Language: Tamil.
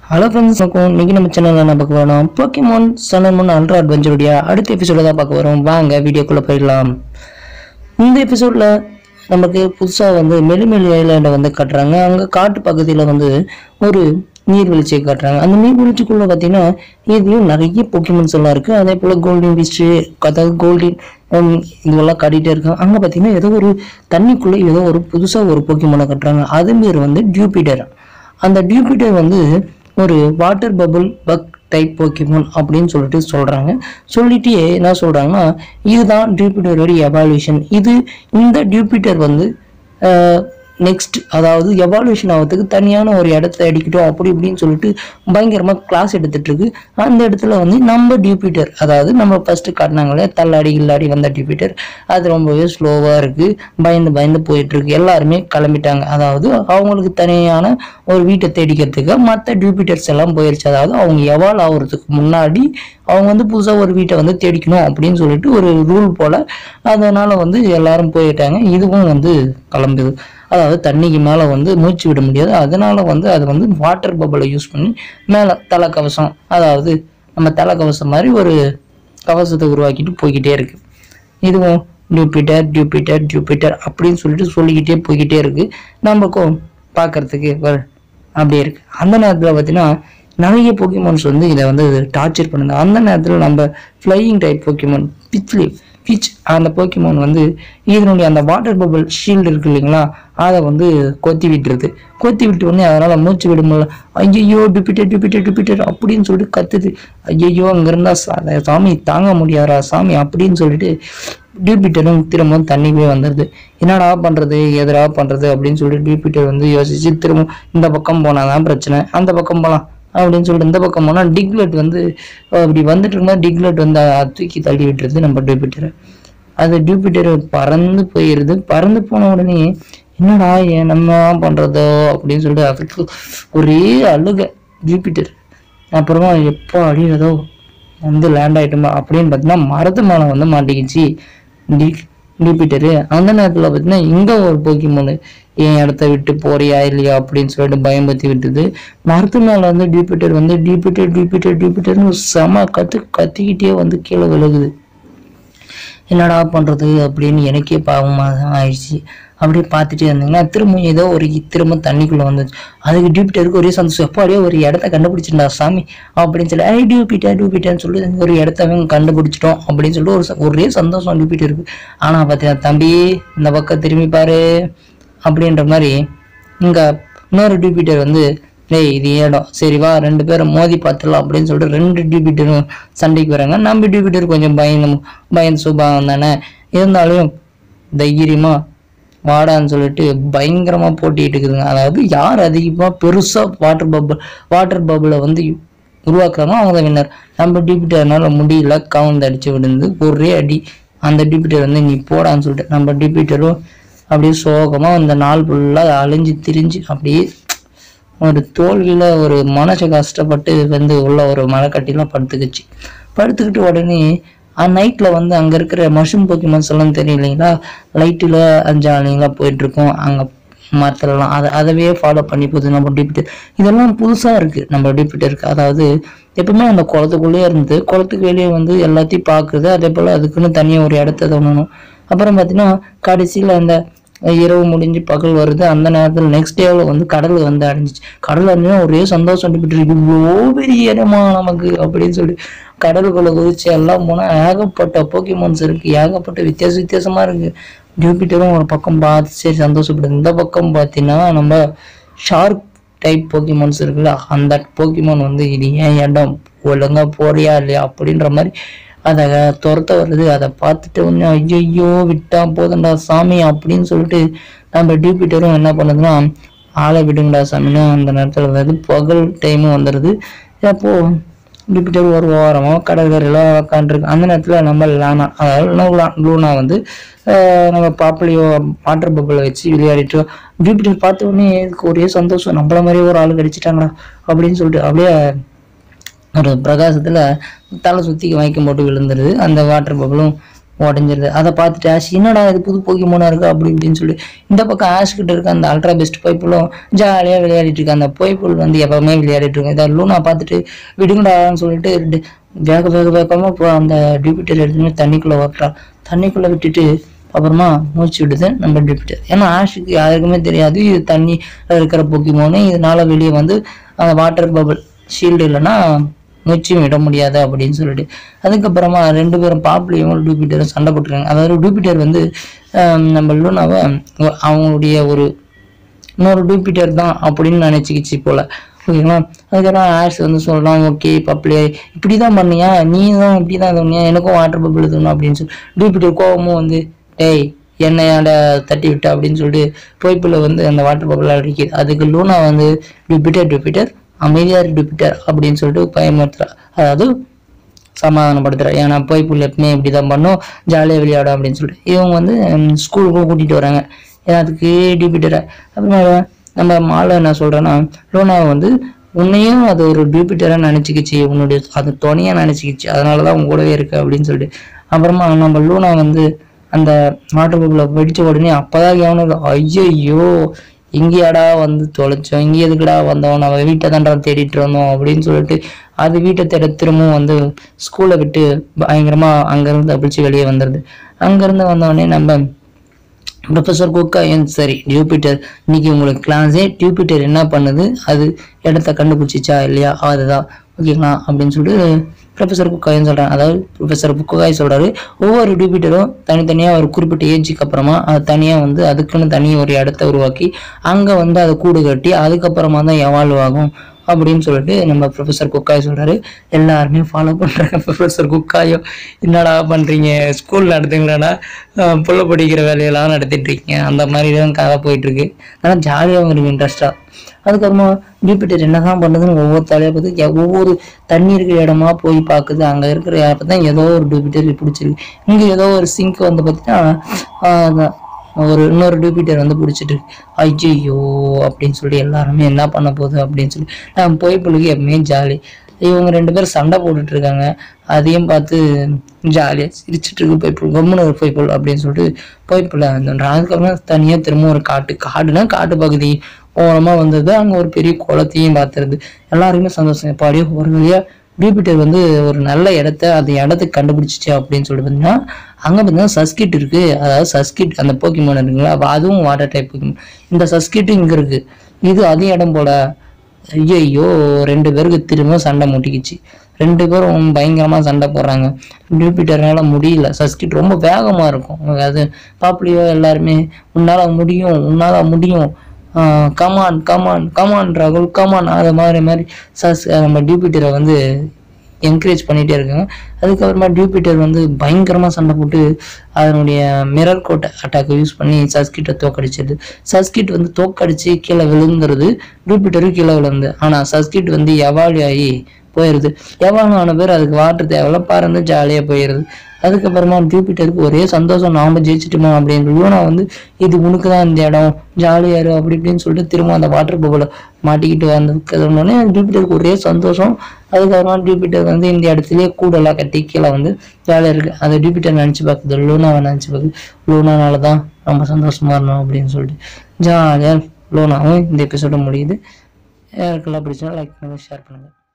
ஹலோ ஃப்ரெண்ட்ஸ் வணக்கம் இன்னைக்கு நம்ம சேனலில் என்ன பார்க்க வரோம் போக்கிமான் சனன் மூணு அல்ட்ரா அட்வென்ச்சருடைய அடுத்த எபிசோட தான் பார்க்க வரோம் வாங்க வீடியோக்குள்ளே போயிடலாம் இந்த எபிசோடில் நமக்கு புதுசாக வந்து மெலிமெலி ஐலாண்டை வந்து காட்டுறாங்க அங்கே காட்டு பகுதியில் வந்து ஒரு நீர்வீழ்ச்சியை காட்டுறாங்க அந்த நீர்வீழ்ச்சிக்குள்ளே பார்த்தீங்கன்னா இதுலேயும் நிறைய பொக்கிமன்ஸ் எல்லாம் இருக்குது அதே போல் கோல்டன் பீச்சு அதாவது கோல்டன் இதுவெல்லாம் காட்டிகிட்டே இருக்காங்க அங்கே பார்த்தீங்கன்னா ஏதோ ஒரு தண்ணிக்குள்ளே ஏதோ ஒரு புதுசாக ஒரு பொக்கிமனை காட்டுறாங்க அது பேர் வந்து டியூபிடர் அந்த டியூபிட்டர் வந்து ஒரு water bubble bug type Pokemon அப்படின்னு சொல்லிட்டு சொல்றாங்க சொல்லிட்டு என்ன சொல்றாங்கன்னா இதுதான் டியூபிட்டரோட எவால்யூஷன் இது இந்த டியூபிட்டர் வந்து நெக்ஸ்ட் அதாவது எவால்யூஷன் ஆகிறதுக்கு தனியான ஒரு இடத்த அடிக்கட்டும் அப்படி இப்படின்னு சொல்லிட்டு பயங்கரமாக கிளாஸ் எடுத்துட்டு இருக்கு அந்த இடத்துல வந்து நம்ம டியூபிட்டர் அதாவது நம்ம ஃபர்ஸ்ட் காட்டினாங்களே தள்ளாடி கில்லாடி வந்த டியூபிட்டர் அது ரொம்பவே ஸ்லோவாக இருக்கு பயந்து பயந்து போயிட்டு இருக்கு எல்லாருமே கிளம்பிட்டாங்க அதாவது அவங்களுக்கு தனியான ஒரு வீட்டை தேடிக்கிறதுக்கு மற்ற டியூபிட்டர்ஸ் எல்லாம் போயிருச்சு அதாவது அவங்க எவால் ஆகுறதுக்கு முன்னாடி அவங்க வந்து புதுசாக ஒரு வீட்டை வந்து தேடிக்கணும் அப்படின்னு சொல்லிட்டு ஒரு ரூல் போல அதனால வந்து எல்லாரும் போயிட்டாங்க இதுவும் வந்து கிளம்புது அதாவது தண்ணிக்கு மேலே வந்து மூச்சு விட முடியாது அதனால வந்து அது வந்து வாட்டர் பபிளை யூஸ் பண்ணி மேலே தலைக்கவசம் அதாவது நம்ம தலைக்கவசம் மாதிரி ஒரு கவசத்தை உருவாக்கிட்டு போய்கிட்டே இருக்கு இதுவும் டியூபிட்டர் டியூபிட்டர் டியூபிட்டர் அப்படின்னு சொல்லிட்டு சொல்லிக்கிட்டே போய்கிட்டே இருக்கு நமக்கும் பார்க்கறதுக்கு ஒரு அப்படியே இருக்கு அந்த நேரத்தில் பார்த்தீங்கன்னா நிறைய போக்கிமான்ஸ் வந்து இதை வந்து டார்ச்சர் பண்ணுது அந்த நேரத்தில் நம்ம ஃப்ளையிங் டைப் போக்கிமான் பிச்லி பிச் அந்த போக்கிமான் வந்து இதனுடைய அந்த வாட்டர் பபிள் ஷீல்டு இருக்கு இல்லைங்களா அதை வந்து கொத்தி விட்டுருது கொத்தி விட்டு உடனே அதனால் மூச்சு விட முடியல ஐயோ டுபிட்டர் டுபிட்டர் டுபிட்டர் அப்படின்னு சொல்லிட்டு கத்துது ஐயோ அங்கே இருந்தா சா- சாமி தாங்க முடியாதா சாமி அப்படின்னு சொல்லிட்டு டியூபிட்டரும் திரும்பவும் தண்ணிக்குள்ளே வந்துடுது என்னடா பண்ணுறது எதிரா பண்ணுறது அப்படின்னு சொல்லிட்டு டியூபிட்டர் வந்து யோசிச்சு திரும்ப இந்த பக்கம் போனாதான் பிரச்சனை அந்த பக்கம் போகலாம் அப்படின்னு சொல்லிட்டு இந்த பக்கம் போனால் டிக்லெட் வந்து அஹ், இப்படி வந்துட்டு இருக்கும்போது டிக்லெட் வந்து அஹ், தூக்கி தள்ளி விட்டுருது நம்ம டியூபிட்டரை அது டியூபிட்டர் பறந்து போயிடுது பறந்து போன உடனே என்னடா ஏன் நம்ம பண்றதோ அப்படின்னு சொல்லிட்டு அதுக்கு ஒரே அழுக ஜூபிட்டர் அப்புறமா எப்போ அழியதோ வந்து லேண்ட் ஆயிட்டுமா அப்படின்னு பார்த்தீங்கன்னா மரத்து மேலே வந்து மாட்டிக்கிச்சு டி ஜூபிட்டரு அந்த நேரத்தில் பார்த்தீங்கன்னா இங்கே ஒரு போக்கிமோனு என் இடத்த விட்டு போறியா இல்லையா அப்படின்னு சொல்லிட்டு பயம்படுத்தி விட்டுது மரத்து மேலே வந்து டியூபிட்டர் வந்து டியூபிட்டர் டியூபிட்டர் டியூபிட்டர்னு செம கத்து கத்திக்கிட்டே வந்து கீழே விழுகுது என்னடா பண்ணுறது அப்படின்னு எனக்கே பாவமாக தான் ஆயிடுச்சு அப்படியே பார்த்துட்டே இருந்தீங்கன்னா திரும்ப ஏதோ ஒரு திரும்ப தண்ணிக்குள்ளே வந்துச்சு அதுக்கு டியூபிட்டருக்கு ஒரே சந்தோஷம் எப்போ அப்படியே ஒரு இடத்த கண்டுபிடிச்சிட்டா சாமி அப்படின்னு சொல்லி ஐ டியூபிட்டா டியூபிட்டான்னு சொல்லி ஒரு இடத்த அவங்க கண்டுபிடிச்சிட்டோம் அப்படின்னு சொல்லிட்டு ஒரு ச- ஒரே சந்தோஷம் டியூபிட்டருக்கு ஆனால் பார்த்தீங்கன்னா தம்பி இந்த பக்கம் திரும்பி பாரு அப்படின்ற மாதிரி இங்கே இன்னொரு டியூபிட்டர் வந்து டேய் இது இடம் சரி வா ரெண்டு பேரும் மோதி பார்த்துடலாம் அப்படின்னு சொல்லிட்டு ரெண்டு டியூபிட்டரும் சண்டைக்கு வராங்க நம்ம டியூபிட்டர் கொஞ்சம் பயந்து பயந்து சுபாவம் தானே இருந்தாலும் தைரியமா வாடான்னு சொல்லிட்டு பயங்கரமா போட்டிட்டு இருக்குதுங்க அதாவது யார் அதிகமா பெருசா வாட்டர் பபிள் வாட்டர் பபிளை வந்து உருவாக்குறாங்களோ அவங்க தான் வின்னர் நம்ம டியூபிட்டர்னால முடியல கவுந்து அடிச்சு விடுந்து ஒரே அடி அந்த டியூபிட்டர் வந்து நீ போடான்னு சொல்லிட்டு நம்ம டியூபிட்டரும் அப்படியே சோகமா அந்த நாள் ஃபுல்லா அழிஞ்சு திரிஞ்சு அப்படியே ஒரு தோல்வியில் ஒரு மனசு கஷ்டப்பட்டு வந்து உள்ள ஒரு மரக்கட்டிலாம் படுத்துக்கிச்சு படுத்துக்கிட்டு உடனே நைட்டில் வந்து அங்கே இருக்கிற மஷ்ரூம் போக்கிமான்ஸ் எல்லாம் தெரியும் இல்லைங்களா லைட்டில் அஞ்சு ஆளுங்களா போயிட்டுருக்கோம் அங்கே மரத்துலலாம் அதை அதவே ஃபாலோ பண்ணி போகுது நம்ம டிபிட்டர் இதெல்லாம் புதுசாக இருக்குது நம்ம டிபிட்டருக்கு அதாவது எப்பவுமே அந்த குளத்துக்குள்ளேயே இருந்து குளத்துக்கு வெளியே வந்து எல்லாத்தையும் பார்க்குது அதே போல் அதுக்குன்னு தனியாக ஒரு இடத்த தோணணும் அப்புறம் பார்த்தீங்கன்னா கடைசியில் அந்த இரவு முடிஞ்சு பகல் வருது அந்த நேரத்தில் நெக்ஸ்ட் டேவில் வந்து கடல் வந்து அடைஞ்சிச்சு கடல் அடைஞ்சா ஒரே சந்தோஷம் அடிபட்டு இருக்கு இவ்வளோ பெரிய இடமா நமக்கு அப்படின்னு சொல்லி கடலுக்குள்ள குதிச்சு எல்லாம் போனால் ஏகப்பட்ட போக்கிமான்ஸ் இருக்கு ஏகப்பட்ட வித்தியாச வித்தியாசமா இருக்கு ஜூபிட்டரும் ஒரு பக்கம் பார்த்து சரி சந்தோஷப்படுது இந்த பக்கம் பார்த்தீங்கன்னா நம்ம ஷார்க் டைப் போக்கிமான்ஸ் இருக்குல்ல அந்த போக்கிமான் வந்து இது ஏன் இடம் ஒழுங்கா போறியா இல்லையா அப்படின்ற மாதிரி அதை துரத்த வருது அதை பார்த்துட்டு வந்து ஐயோ விட்டா போதும்டா சாமி அப்படின்னு சொல்லிட்டு நம்ம டியூபிட்டரும் என்ன பண்ணுதுன்னா ஆளை விடுங்கடா சாமின்னு அந்த நேரத்தில் வந்து பகல் டைமும் வந்துடுது அப்போ டியூபிட்டர் ஒரு ஓரமாக கடற்கரையில் உட்காந்துருக்கு அந்த நேரத்தில் நம்ம லானா அதாவது லூனா லூனா வந்து ஆஹ் நம்ம பாப்புலியோ வாட்டர் பப்பிளை வச்சு விளையாடிட்டு டியூபிட்டர் பார்த்த உடனே இதுக்கு ஒரே சந்தோஷம் நம்மள மாதிரியே ஒரு ஆள் கடிச்சிட்டாங்களா அப்படின்னு சொல்லிட்டு அப்படியே ஒரு பிரகாசத்தில் தலை சுற்றி மயக்கம் போட்டு விழுந்துருது அந்த வாட்டர் பபிளும் உடஞ்சிருது அதை பார்த்துட்டு ஆஷ் என்னடா இது புது போக்கிமோனா இருக்கு அப்படி இப்படின்னு சொல்லி இந்த பக்கம் ஆஷ் கிட்ட இருக்க அந்த அல்ட்ரா பெஸ்ட் பைப்புலும் ஜாலியாக விளையாடிட்டு இருக்கு அந்த பைப்புள் வந்து எப்பவுமே விளையாடிட்டு இருக்கும் இதை லூனா பார்த்துட்டு விடுங்கடான்னு சொல்லிட்டு ரெண்டு வேக வேக வேகமாக இப்போ அந்த டியூபிட்டர் எடுத்துன்னு தண்ணிக்குள்ளே வைக்கிறா தண்ணிக்குள்ளே விட்டுட்டு அப்புறமா மூச்சு விடுது நம்ம டியூபிட்டர் ஏன்னா ஆஷுக்கு யாருக்குமே தெரியாது இது தண்ணி இருக்கிற பொக்கிமோனு இதனால வெளியே வந்து அந்த வாட்டர் பபிள் ஷீல்டு இல்லைன்னா மூச்சும் விட முடியாது அப்படின்னு சொல்லிட்டு அதுக்கப்புறமா ரெண்டு பேரும் பாப்புலையும் டூபிட்டரும் சண்டை போட்டுருக்காங்க அதாவது டூபிட்டர் வந்து ஆஹ் நம்ம லூனாவை அவங்களுடைய ஒரு இன்னொரு டூபிட்டர் தான் அப்படின்னு நினச்சிக்கிச்சு போல ஓகேங்களா அதுக்கப்புறம் ஆஷ் வந்து சொல்கிறான் ஓகே பப்ளே இப்படி தான் பண்ணியா நீ தான் இப்படி தான் சொன்னியா எனக்கும் வாட்டர் பபிள் தோணும் அப்படின்னு சொல்லி டூபிட்டர் கோவமும் வந்து டேய் என்னையால தட்டி விட்ட அப்படின்னு சொல்லிட்டு பொய்ப்பில் வந்து அந்த வாட்டர் பபிள் அடிக்குது அதுக்கு லூனா வந்து டூபிட்டர் டூபிட்டர் அமைதியார் டூபிட்டர் அப்படின்னு சொல்லிட்டு பயமுறுத்துறா அதாவது சமாதானப்படுத்துறா ஏன்னா போய் புள்ள எப்பவுமே இப்படி தான் பண்ணும் ஜாலியாக விளையாடும் அப்படின்னு சொல்லிட்டு இவங்க வந்து ஸ்கூலுக்கும் கூட்டிகிட்டு வராங்க ஏன்னா அதுக்கு டியூபிட்டரை அப்புறமா நம்ம மாலை என்ன சொல்கிறேன்னா லோனாவை வந்து உன்னையும் அது ஒரு டியூபிட்டராக நினச்சிக்கிச்சு உன்னுடைய அது துணையாக நினச்சிக்கிச்சு அதனால தான் உன் கூடவே இருக்கு அப்படின்னு சொல்லிட்டு அப்புறமா நம்ம லூனா வந்து அந்த வாட்டர் பம்பில் வெடிச்ச உடனே அப்போதான் கவனம் ஐயோ இங்கேயாடா வந்து தொலைச்சோம் இங்கே எதுக்குடா வந்தோம் நம்ம வீட்டை தான்டா தேடிட்டு இருந்தோம் அப்படின்னு சொல்லிட்டு அது வீட்டை தேட திரும்பவும் வந்து ஸ்கூலை விட்டு பயங்கரமா அங்கேருந்து தப்பிச்சு வெளியே வந்துடுது அங்கேருந்து வந்தோடனே நம்ம ப்ரொஃபஸர் குக்காயன் சரி டியூபிட்டர் இன்னைக்கு உங்களுக்கு கிளாஸே டியூபிட்டர் என்ன பண்ணுது அது இடத்த கண்டுபிடிச்சிச்சா இல்லையா அதுதான் ஓகேங்களா அப்படின்னு சொல்லிட்டு ப்ரொஃபஸர் குக்காயன் சொல்கிறாங்க அதாவது ப்ரொஃபஸர் குக்காய் சொல்கிறாரு ஒவ்வொரு டியூபிட்டரும் தனித்தனியாக ஒரு குறிப்பிட்ட ஏஜுக்கு அப்புறமா அது தனியாக வந்து அதுக்குன்னு தனியாக ஒரு இடத்த உருவாக்கி அங்கே வந்து அதை கூடு கட்டி அதுக்கப்புறமா தான் எவால்வ் ஆகும் அப்படின்னு சொல்லிட்டு நம்ம ப்ரொஃபஸர் குக்காய் சொல்றாரு எல்லாருமே ஃபாலோ பண்றாங்க ப்ரொஃபஸர் குக்காயோ என்னடா பண்றீங்க ஸ்கூல் நடத்துங்களாடா அஹ் புள்ள படிக்கிற வேலையெல்லாம் நடத்திட்டு இருக்கீங்க அந்த மாதிரி தான் கதை போயிட்டு இருக்கு ஆனால் ஜாலியாகவும் இருக்கு இன்ட்ரெஸ்டா அதுக்கப்புறமா ஜூபிட்டர் என்னதான் பண்ணுதுன்னு ஒவ்வொரு தலையை பார்த்து எ- ஒவ்வொரு தண்ணி இருக்கிற இடமா போய் பார்க்குது அங்கே இருக்கிற இடத்த தான் ஏதோ ஒரு டூபிட்டர் பிடிச்சிருக்கு இங்கே ஏதோ ஒரு சிங்க் வந்து பார்த்தீங்கன்னா ஒரு இன்னொரு டூபிட்டர் வந்து பிடிச்சிட்டு ஐயோ அப்படின்னு சொல்லி எல்லாருமே என்ன பண்ண போகுது அப்படின்னு சொல்லி நான் போய் பிள்ளைக்கு எப்பவுமே ஜாலி இவங்க ரெண்டு பேரும் சண்டை போட்டுட்டு இருக்காங்க அதையும் பார்த்து ஜாலியாக சிரிச்சிட்டு இருக்கு போய் கம்முன்னு ஒரு போய் புல் அப்படின்னு சொல்லிட்டு போய் புள்ள அதுக்கப்புறம் தனியாக திரும்ப ஒரு காட்டு காடுனா காட்டு பகுதி ஓரமாக வந்தது அங்கே ஒரு பெரிய குளத்தையும் பார்த்துருது எல்லாருக்குமே சந்தோஷம் எப்பாடியோ ஒரு வழியாக ஜூபிட்டர் வந்து ஒரு நல்ல இடத்த அந்த இடத்துக்கு கண்டுபிடிச்சிச்சு அப்படின்னு சொல்லிட்டு பார்த்தீங்கன்னா அங்கே பார்த்தீங்கன்னா சஸ்கிட் இருக்கு அதாவது சஸ்கிட் அந்த போக்கிமான் இருக்குங்களா அப்ப அதுவும் வாட்டர் டைப் போக்கிமான் இந்த சஸ்கிட்டும் இங்கே இருக்கு இது அது இடம் போல ஐயோ ரெண்டு பேருக்கு திரும்ப சண்டை முட்டிக்கிச்சு ரெண்டு பேரும் பயங்கரமாக சண்டை போடுறாங்க ஜூபிட்டர்னால முடியல சஸ்கிட் ரொம்ப வேகமாக இருக்கும் அது பாப்புலியோ எல்லாருமே உன்னால் முடியும் உன்னால் முடியும் கமான் கமான் கமான் ராகுல் கமான் அது மாதிரி மாதிரி சஸ் நம்ம டியூபிட்டரை வந்து என்கரேஜ் பண்ணிகிட்டே இருக்காங்க அதுக்கப்புறமா டியூபிட்டர் வந்து பயங்கரமாக சண்டை போட்டு அதனுடைய மிரர் கோட் அட்டாக்கை யூஸ் பண்ணி சஸ்கிட்டை தோக்கடிச்சிடுது சஸ்கிட் வந்து தோக்கடிச்சு கீழே விழுந்துருது டியூபிட்டரும் கீழே விழுந்து ஆனால் சஸ்கிட் வந்து எவாலி ஆகி போயிடுது எவாலும் ஆன பேர் அதுக்கு வாட்டர் தேவையில்ல பறந்து ஜாலியாக போயிடுது அதுக்கப்புறமா ஜூபிட்டருக்கு ஒரே சந்தோஷம் நாம ஜெயிச்சிட்டோமா அப்படின்னு லூனா வந்து இது உனக்கு தான் இந்த இடம் ஜாலியாக இரு அப்படி இப்படின்னு சொல்லிட்டு திரும்ப அந்த வாட்டர் பபுளை மாட்டிக்கிட்டு வந்ததுன்னொடனே ஜூபிட்டருக்கு ஒரே சந்தோஷம் அதுக்கப்புறமா ஜூபிட்டர் வந்து இந்த இடத்துலயே கூடெல்லாம் கட்டி கீழே வந்து ஜாலியாக இருக்கு அந்த ஜூபிட்டர் நினச்சி பார்க்குது லூனாவை நினச்சி பார்க்குது லூனானால தான் ரொம்ப சந்தோஷமா இருந்தோம் அப்படின்னு சொல்லிட்டு ஜாலியாக லூனாவும் இந்த எபிசோட முடியுது யாருக்கெல்லாம் பிடிச்சா லைக் பண்ணுங்க ஷேர் பண்ணுங்க